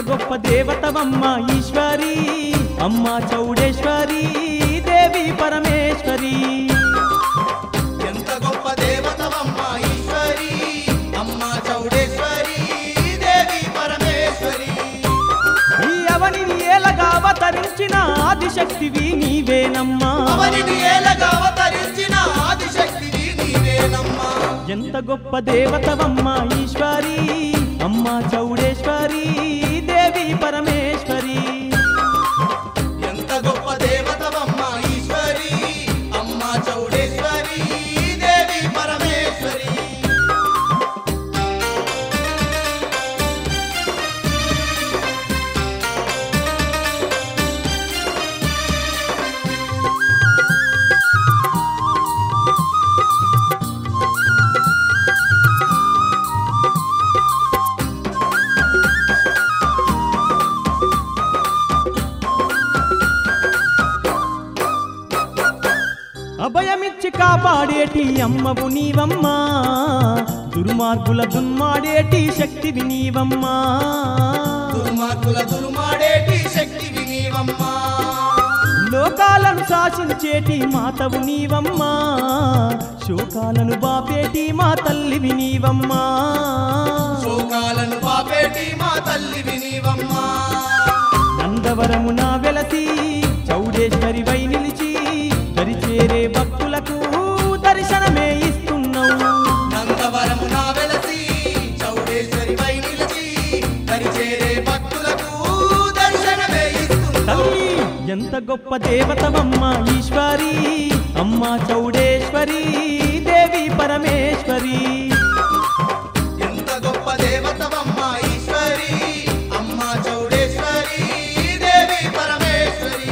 గొప్ప దేవతవమ్మ ఈశ్వరి అమ్మ చౌడేశ్వరి దేవి పరమేశ్వరి ఎంత గొప్ప దేవతవమ్మ ఈశ్వరి అమ్మ చౌడేశ్వరి దేవి పరమేశ్వరి ఈ అవనిని ఏలగా అవతరించిన ఆదిశక్తివి నీవేనమ్మా అవనిని ఏలగా అవతరించిన ఆదిశక్తివి నీవేనమ్మా ఎంత గొప్ప దేవతవమ్మ ఈశ్వరి అమ్మ చౌడేశ్వరి దేవి పరమేశ్వరి ఎంత గొప్ప దేవతవమ్మ ఈశ్వరి అమ్మ చౌడేశ్వరి దేవి పరమేశ్వరి అభయమిచ్చి కాపాడేటి అమ్మవు నీవమ్మా దుర్మార్గుల దున్మాడేటి శక్తివి నీవమ్మా దుర్మార్గుల దుర్మాడేటి శక్తివి నీవమ్మా లోకాలను శాసించేటి మాతవు నీవమ్మా శోకాలను బాపేటి మా తల్లివి నీవమ్మా శోకాలను పాపేటి మా తల్లివి నీవమ్మా నందవరము నా వెలసి చౌడేశ్వరి వై నిలిచి దరిచేరే భక్తులకు దర్శనమే ఇస్తున్నావు నందవరము నా వెలసి చౌడేశ్వరి పై నిలిచి దరిచేరే భక్తులకు దర్శనమే ఇస్తున్నా తల్లి ఎంత గొప్ప దేవతవమ్మ ఈశ్వరి అమ్మ చౌడేశ్వరి దేవి పరమేశ్వరి ఎంత గొప్ప దేవతవమ్మ ఈశ్వరి అమ్మ చౌడేశ్వరి దేవి పరమేశ్వరి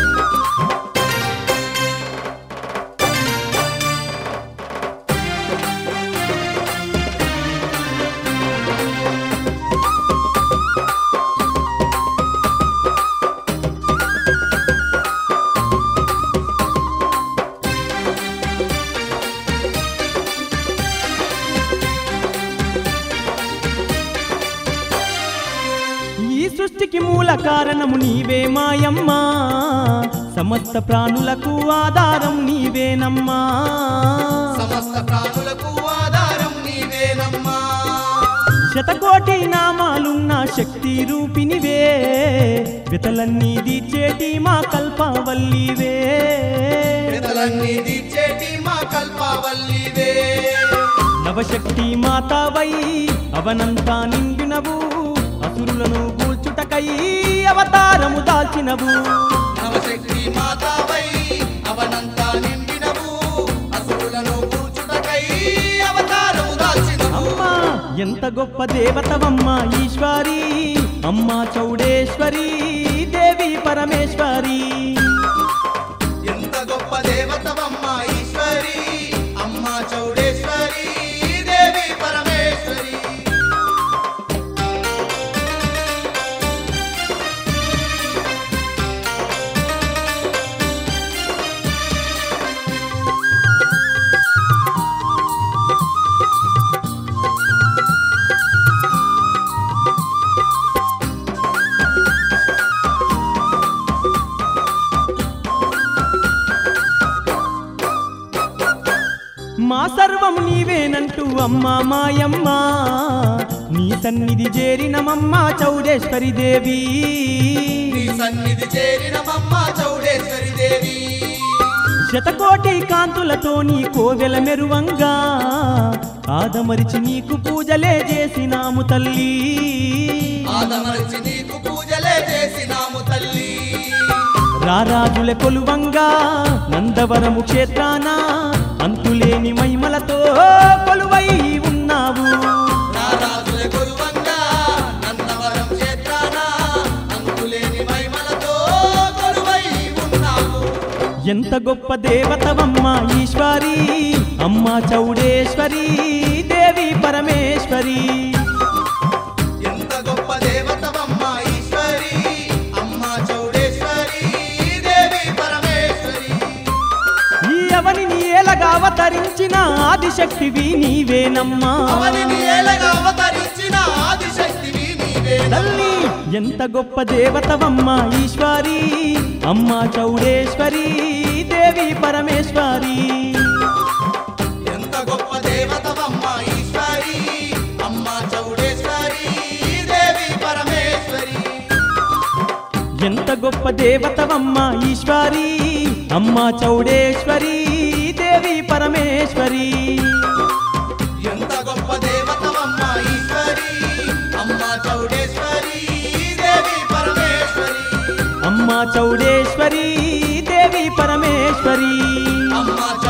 ఈ సృష్టికి మూల కారణము నీవే మాయమ్మా సమస్త ప్రాణులకు ఆధారం నీవేనమ్మా సమస్త ప్రాణులకు ఆధారం నీవేనమ్మా శతకోటి నామాలున్న శక్తి రూపినివే వితలన్నీ దీచేటి మా కల్పవల్లివే వితలన్నీ తీర్చేటి మా కల్పవల్లివే నవశక్తి మాతావై అవనంతా నిండినవు అసురులను కూల్చుటకై అవతారము దాల్చినవు నవశక్తి మాతావై అవనంతా నిండినవు అసురులను కూర్చుటకై అవతారము దాల్చినవు అమ్మా ఎంత గొప్ప దేవతవమ్మ ఈశ్వరి అమ్మ చౌడేశ్వరి దేవి పరమేశ్వరి ఎంత గొప్ప దేవతవమ్మ ఈశ్వరి అమ్మ చౌడేశ్వరి దేవి పరమేశ్వరి మా సర్వం నీవేనంటూ అమ్మ మాయమ్మ నీ సన్నిధి చేరినమమ్మ చౌడేశ్వరి దేవి నీ సన్నిధి చేరిన మమ్మ చౌడేశ్వరి దేవి శతకోటి కాంతులతో నీ కోవెల మెరువంగా ఆదమరిచి నీకు పూజలే చేసినాము తల్లి ఆదమర్చి నీకు పూజలే చేసినాము తల్లి రారాజుల కొలువంగా నందవరము క్షేత్రాన అంతులేని మహిమలతో కొలువై ఉన్నావు రారాజుల గురువంగా నందవరం క్షేత్రాన అంతులేని మహిమలతో కొలువై ఉన్నావు ఎంత గొప్ప దేవతవమ్మ ఈశ్వరి అమ్మ చౌడేశ్వరి దేవి పరమేశ్వరి ఎంత గొప్ప దేవతవమ్మ ఈశ్వరి అమ్మ చౌడేశ్వరి దేవి పరమేశ్వరి ఈ అవనిని ఏలగా అవతరించిన ఆదిశక్తివి నీవేనమ్మా అవనిని ఏలగా అవతరించిన ఆదిశక్తివి నీవే నీవే తల్లి ఎంత గొప్ప దేవతవమ్మ ఈశ్వరి అమ్మ చౌడేశ్వరి దేవి పరమేశ్వరి ఎంత గొప్ప దేవతవమ్మ ఈశ్వరి అమ్మ చౌడేశ్వరి దేవి పరమేశ్వరి ఎంత గొప్ప దేవతవమ్మ ఈశ్వరి అమ్మ చౌడేశ్వరి దేవి పరమేశ్వరి ఎంత గొప్ప దేవతవమ్మ ఈశ్వరి అమ్మ చౌడేశ్వరి దేవి పరమేశ్వరి అమ్మ చౌడేశ్వరి దేవి పరమేశ్వరి అమ్మ